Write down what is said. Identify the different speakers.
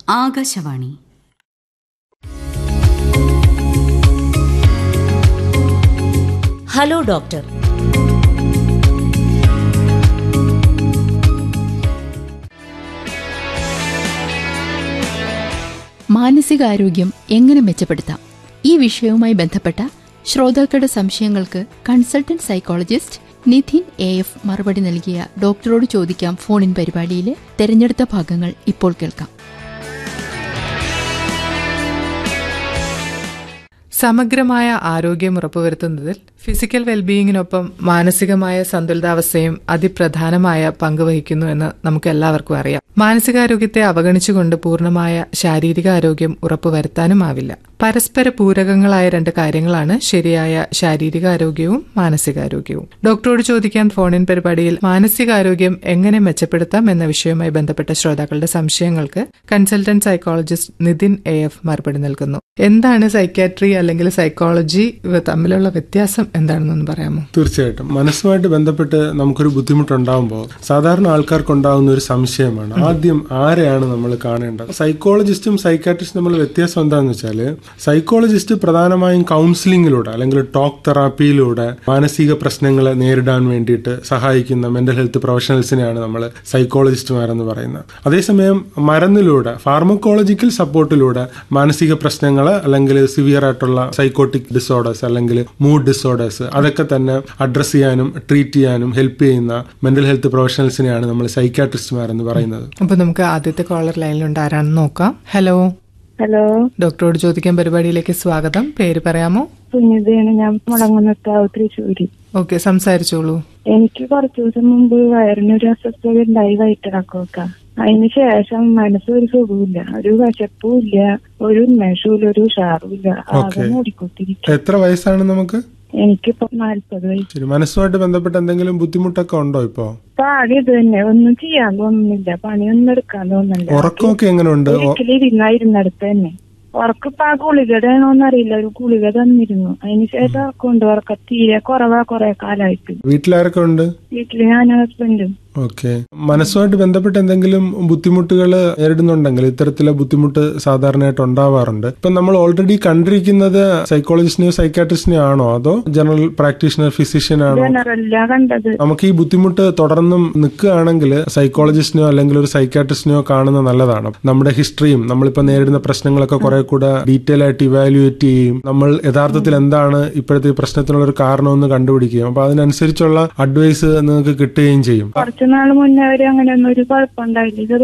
Speaker 1: Akashvani
Speaker 2: hello doctor
Speaker 3: മാനസികാരോഗ്യം എങ്ങനെ മെച്ചപ്പെടുത്താം ഈ വിഷയവുമായി ബന്ധപ്പെട്ട ശ്രോതാക്കളുടെ സംശയങ്ങൾക്ക് consultant psychologist Nidhin A F മറുപടി നൽകിയ ഡോക്ടറോട് ചോദിക്കാം ഫോണിൻ പരിപാടിയിലെ തെരഞ്ഞെടുത്ത ഭാഗങ്ങൾ ഇപ്പോൾ കേൾക്കാം
Speaker 4: സമഗ്രമായ ആരോഗ്യം ഉറപ്പുവരുത്തുന്നതിൽ ഫിസിക്കൽ വെൽബീയിങ്ങിനൊപ്പം മാനസികമായ സന്തുലിതാവസ്ഥയും അതിപ്രധാനമായ പങ്ക് വഹിക്കുന്നു എന്ന് നമുക്ക് എല്ലാവർക്കും അറിയാം മാനസികാരോഗ്യത്തെ അവഗണിച്ചുകൊണ്ട് പൂർണ്ണമായ ശാരീരിക ആരോഗ്യം ഉറപ്പുവരുത്താനുമാവില്ല പരസ്പര പൂരകങ്ങളായ രണ്ട് കാര്യങ്ങളാണ് ശരിയായ ശാരീരിക ആരോഗ്യവും മാനസികാരോഗ്യവും ഡോക്ടറോട് ചോദിക്കാൻ ഫോണിൻ പരിപാടിയിൽ മാനസികാരോഗ്യം എങ്ങനെ മെച്ചപ്പെടുത്താം എന്ന വിഷയവുമായി ബന്ധപ്പെട്ട ശ്രോതാക്കളുടെ സംശയങ്ങൾക്ക് consultant psychologist Nithin A F മറുപടി നൽകുന്നു എന്താണ് സൈക്കാട്രി അല്ലെങ്കിൽ സൈക്കോളജി ഇവ തമ്മിലുള്ള വ്യത്യാസം എന്താണെന്നൊന്ന് പറയാമോ
Speaker 5: തീർച്ചയായിട്ടും മനസ്സുമായിട്ട് ബന്ധപ്പെട്ട് നമുക്കൊരു ബുദ്ധിമുട്ടുണ്ടാകുമ്പോൾ സാധാരണ ആൾക്കാർക്ക് ഉണ്ടാകുന്ന ഒരു സംശയമാണ് ആദ്യം ആരെയാണ് നമ്മൾ കാണേണ്ടത് സൈക്കോളജിസ്റ്റും സൈക്കാട്രിസ്റ്റും തമ്മിൽ വ്യത്യാസം എന്താണെന്ന് വെച്ചാൽ സൈക്കോളജിസ്റ്റ് പ്രധാനമായും കൗൺസിലിങ്ങിലൂടെ അല്ലെങ്കിൽ ടോക്ക് തെറാപ്പിയിലൂടെ മാനസിക പ്രശ്നങ്ങളെ നേരിടാൻ വേണ്ടിയിട്ട് സഹായിക്കുന്ന മെന്റൽ ഹെൽത്ത് പ്രൊഫഷണൽസിനെയാണ് നമ്മൾ സൈക്കോളജിസ്റ്റുമാരെന്ന് പറയുന്നത് അതേസമയം മരുന്നിലൂടെ ഫാർമക്കോളജിക്കൽ സപ്പോർട്ടിലൂടെ മാനസിക പ്രശ്നങ്ങൾ അല്ലെങ്കിൽ സിവിയർ ആയിട്ടുള്ള സൈക്കോട്ടിക് ഡിസോർഡേഴ്സ് അല്ലെങ്കിൽ മൂഡ് ഡിസോർഡേഴ്സ് അതൊക്കെ തന്നെ അഡ്രസ് ചെയ്യാനും ട്രീറ്റ് ചെയ്യാനും ഹെൽപ്പ് ചെയ്യുന്ന മെന്റൽ ഹെൽത്ത് പ്രൊഫഷണൽസിനെയാണ് നമ്മൾ സൈക്കാട്രിസ്റ്റുമാരെന്ന് പറയുന്നത്
Speaker 4: അപ്പൊ നമുക്ക് ആദ്യത്തെ കോളർ ലൈനിലുണ്ട് ആരാണെന്ന് നോക്കാം ഹലോ
Speaker 6: ഹലോ
Speaker 4: ഡോക്ടറോട് ചോദിക്കാൻ പരിപാടിയിലേക്ക് സ്വാഗതം പേര് പറയാമോ
Speaker 6: സുനിതയാണ് ഞാൻ മുളങ്ങുന്നത്താവ് തൃശ്ശൂര്
Speaker 4: ഓക്കെ സംസാരിച്ചോളൂ
Speaker 6: എനിക്ക് കുറച്ചു ദിവസം മുമ്പ് വയറിനൊരു അസ്വസ്ഥത ഉണ്ടായി വയറ്റിളക്കമൊക്കെ അതിന് ശേഷം മനസ്സ് ഒരു സുഖമില്ല ഒരു വിശപ്പും ഇല്ല ഒരു ഉന്മേഷവും ഒരു ഉഷാറും ഇല്ല ആകെ
Speaker 5: Okay.
Speaker 6: മൂടിക്കൊത്തിരിക്കും
Speaker 5: എത്ര വയസ്സാണ് നമുക്ക്
Speaker 6: എനിക്കിപ്പോ നാല്പത് വയസ്സ്
Speaker 5: ശരി മനസ്സുമായിട്ട് ബന്ധപ്പെട്ട് എന്തെങ്കിലും ബുദ്ധിമുട്ടൊക്കെ ഉണ്ടോ ഇപ്പോ
Speaker 6: പാടി ഇത് തന്നെ ഒന്നും ചെയ്യാൻ തോന്നുന്നില്ല പണിയൊന്നും എടുക്കാൻ തോന്നുന്നില്ല
Speaker 5: ഉറക്കമൊക്കെ എങ്ങനെയുണ്ട് ഒ-
Speaker 6: ഒരിക്കലും ഇരുന്നായിരുന്നടുത്ത് തന്നെ ഉറക്കിപ്പോ ആ ഗുളികടയാണോന്ന് അറിയില്ല ഒരു ഗുളിക തന്നിരുന്നു അതിന് ശേഷം കൊണ്ട് ഉറക്ക തീരെ കുറവാ കുറെ കാലായിട്ട്
Speaker 5: വീട്ടിലാരൊക്കെ ഉണ്ട്
Speaker 6: വീട്ടില് ഞാൻ ഹസ്ബൻഡും
Speaker 5: ഓക്കെ മനസ്സുമായിട്ട് ബന്ധപ്പെട്ട് എന്തെങ്കിലും ബുദ്ധിമുട്ടുകൾ നേരിടുന്നുണ്ടെങ്കിൽ ഇത്തരത്തിലെ ബുദ്ധിമുട്ട് സാധാരണയായിട്ട് ഉണ്ടാവാറുണ്ട് ഇപ്പൊ നമ്മൾ ഓൾറെഡി കണ്ടിരിക്കുന്നത് സൈക്കോളജിസ്റ്റിനെയോ സൈക്കാട്രിസ്റ്റിനെയോ ആണോ അതോ ജനറൽ പ്രാക്ടീഷണർ ഫിസിഷ്യൻ ആണോ
Speaker 6: ജനറല്ല കണ്ടത്
Speaker 5: നമുക്ക് ഈ ബുദ്ധിമുട്ട് തുടർന്നും നിൽക്കുകയാണെങ്കിൽ സൈക്കോളജിസ്റ്റിനെയോ അല്ലെങ്കിൽ ഒരു സൈക്കാട്രിസ്റ്റിനെയോ കാണുന്നത് നല്ലതാണ് നമ്മുടെ ഹിസ്റ്ററിയും നമ്മളിപ്പോൾ നേരിടുന്ന പ്രശ്നങ്ങളൊക്കെ കുറെ കൂടെ ഡീറ്റെയിൽ ആയിട്ട് ഇവാലുവേറ്റ് ചെയ്യും നമ്മൾ യഥാർത്ഥത്തിൽ എന്താണ് ഇപ്പോഴത്തെ ഈ പ്രശ്നത്തിനുള്ള ഒരു കാരണമെന്ന് കണ്ടുപിടിക്കുകയും അപ്പൊ അതിനനുസരിച്ചുള്ള അഡ്വൈസ് നിങ്ങൾക്ക് കിട്ടുകയും ചെയ്യും
Speaker 6: കുറച്ചു നാൾ മുന്നേ അവര് അങ്ങനെ ഒന്നും ഒരു കുഴപ്പമുണ്ടായില്ല ഇത്